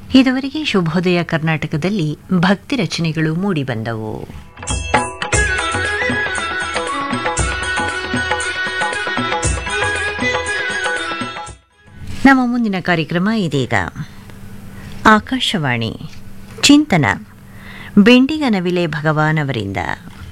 ಇದುವರೆಗೆ ಶುಭೋದಯ ಕರ್ನಾಟಕದಲ್ಲಿ ಭಕ್ತಿ ರಚನೆಗಳು ಮೂಡಿಬಂದವು ನಮ್ಮ ಮುಂದಿನ ಕಾರ್ಯಕ್ರಮ ಇದೀಗ ಆಕಾಶವಾಣಿ ಚಿಂತನ ಬೆಂಡಿಗನವಿಲೆ ಭಗವಾನ್ ಅವರಿಂದ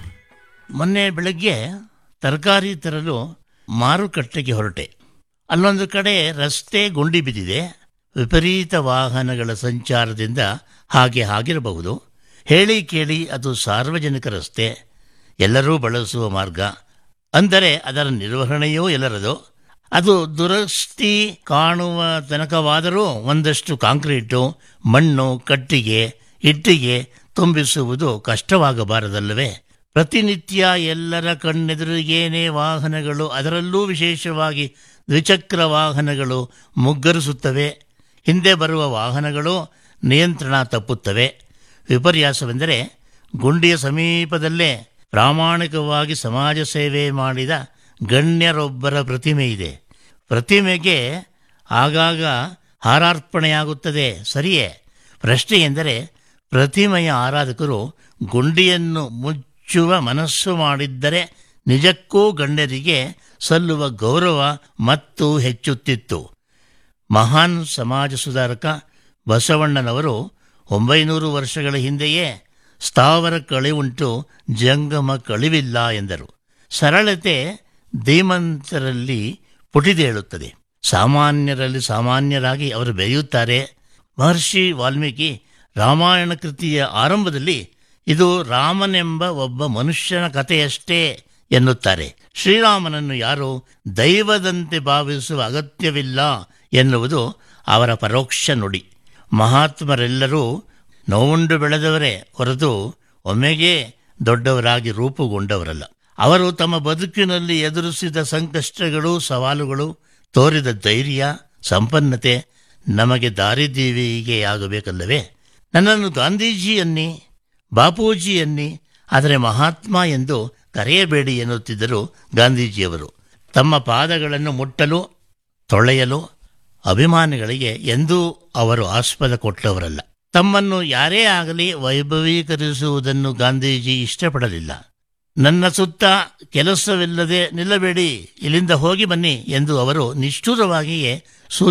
ಮೊನ್ನೆ ಬೆಳಗ್ಗೆ ತರಕಾರಿ ತರಲು ಮಾರುಕಟ್ಟೆಗೆ ಹೊರಟೆ ಅಲ್ಲೊಂದು ಕಡೆ ರಸ್ತೆ ಗುಂಡಿ ಬಿದ್ದಿದೆ ವಿಪರೀತ ವಾಹನಗಳ ಸಂಚಾರದಿಂದ ಹಾಗೆ ಆಗಿರಬಹುದು ಹೇಳಿ ಕೇಳಿ ಅದು ಸಾರ್ವಜನಿಕ ರಸ್ತೆ ಎಲ್ಲರೂ ಬಳಸುವ ಮಾರ್ಗ ಅಂದರೆ ಅದರ ನಿರ್ವಹಣೆಯೂ ಎಲ್ಲರದು ಅದು ದುರಸ್ತಿ ಕಾಣುವ ತನಕವಾದರೂ ಒಂದಷ್ಟು ಕಾಂಕ್ರೀಟು ಮಣ್ಣು ಕಟ್ಟಿಗೆ ಇಟ್ಟಿಗೆ ತುಂಬಿಸುವುದು ಕಷ್ಟವಾಗಬಾರದಲ್ಲವೇ ಪ್ರತಿನಿತ್ಯ ಎಲ್ಲರ ಕಣ್ಣೆದುರಿಗೇನೇ ವಾಹನಗಳು ಅದರಲ್ಲೂ ವಿಶೇಷವಾಗಿ ದ್ವಿಚಕ್ರ ವಾಹನಗಳು ಮುಗ್ಗರಿಸುತ್ತವೆ ಹಿಂದೆ ಬರುವ ವಾಹನಗಳು ನಿಯಂತ್ರಣ ತಪ್ಪುತ್ತವೆ ವಿಪರ್ಯಾಸವೆಂದರೆ ಗುಂಡಿಯ ಸಮೀಪದಲ್ಲೇ ಪ್ರಾಮಾಣಿಕವಾಗಿ ಸಮಾಜ ಸೇವೆ ಮಾಡಿದ ಗಣ್ಯರೊಬ್ಬರ ಪ್ರತಿಮೆ ಇದೆ ಪ್ರತಿಮೆಗೆ ಆಗಾಗ ಹಾರಾರ್ಪಣೆಯಾಗುತ್ತದೆ ಸರಿಯೇ ಪ್ರಶ್ನೆ ಎಂದರೆ ಪ್ರತಿಮೆಯ ಆರಾಧಕರು ಗುಂಡಿಯನ್ನು ಮುಚ್ಚುವ ಮನಸ್ಸು ಮಾಡಿದ್ದರೆ ನಿಜಕ್ಕೂ ಗಣ್ಯರಿಗೆ ಸಲ್ಲುವ ಗೌರವ ಮತ್ತು ಹೆಚ್ಚುತ್ತಿತ್ತು ಮಹಾನ್ ಸಮಾಜ ಸುಧಾರಕ ಬಸವಣ್ಣನವರು ಒಂಬೈನೂರು ವರ್ಷಗಳ ಹಿಂದೆಯೇ ಸ್ಥಾವರ ಕಳಿವುಂಟು ಜಂಗಮ ಕಳಿವಿಲ್ಲ ಎಂದರು ಸರಳತೆ ಧೀಮಂತರಲ್ಲಿ ಪುಟಿದೇಳುತ್ತದೆ ಸಾಮಾನ್ಯರಲ್ಲಿ ಸಾಮಾನ್ಯರಾಗಿ ಅವರು ಬೆರೆಯುತ್ತಾರೆ ಮಹರ್ಷಿ ವಾಲ್ಮೀಕಿ ರಾಮಾಯಣ ಕೃತಿಯ ಆರಂಭದಲ್ಲಿ ಇದು ರಾಮನೆಂಬ ಒಬ್ಬ ಮನುಷ್ಯನ ಕಥೆಯಷ್ಟೇ ಎನ್ನುತ್ತಾರೆ ಶ್ರೀರಾಮನನ್ನು ಯಾರು ದೈವದಂತೆ ಭಾವಿಸುವ ಅಗತ್ಯವಿಲ್ಲ ಎನ್ನುವುದು ಅವರ ಪರೋಕ್ಷ ನುಡಿ ಮಹಾತ್ಮರೆಲ್ಲರೂ ನೋವುಂಡು ಬೆಳೆದವರೇ ಹೊರತು ಒಮ್ಮೆಗೆ ದೊಡ್ಡವರಾಗಿ ರೂಪುಗೊಂಡವರಲ್ಲ ಅವರು ತಮ್ಮ ಬದುಕಿನಲ್ಲಿ ಎದುರಿಸಿದ ಸಂಕಷ್ಟಗಳು ಸವಾಲುಗಳು ತೋರಿದ ಧೈರ್ಯ ಸಂಪನ್ನತೆ ನಮಗೆ ದಾರಿದೀವಿಗೆಯಾಗಬೇಕಲ್ಲವೇ ನನ್ನನ್ನು ಗಾಂಧೀಜಿ ಅನ್ನಿ ಬಾಪೂಜಿ ಅನ್ನಿ ಆದರೆ ಮಹಾತ್ಮ ಎಂದು ಕರೆಯಬೇಡಿ ಎನ್ನುತ್ತಿದ್ದರು ಗಾಂಧೀಜಿಯವರು ತಮ್ಮ ಪಾದಗಳನ್ನು ಮುಟ್ಟಲು ತೊಳೆಯಲು ಅಭಿಮಾನಿಗಳಿಗೆ ಎಂದೂ ಅವರು ಆಸ್ಪದ ಕೊಟ್ಟವರಲ್ಲ ತಮ್ಮನ್ನು ಯಾರೇ ಆಗಲಿ ವೈಭವೀಕರಿಸುವುದನ್ನು ಗಾಂಧೀಜಿ ಇಷ್ಟಪಡಲಿಲ್ಲ ನನ್ನ ಸುತ್ತ ಕೆಲಸವಿಲ್ಲದೆ ನಿಲ್ಲಬೇಡಿ ಇಲ್ಲಿಂದ ಹೋಗಿ ಬನ್ನಿ ಎಂದು ಅವರು ನಿಷ್ಠುರವಾಗಿಯೇ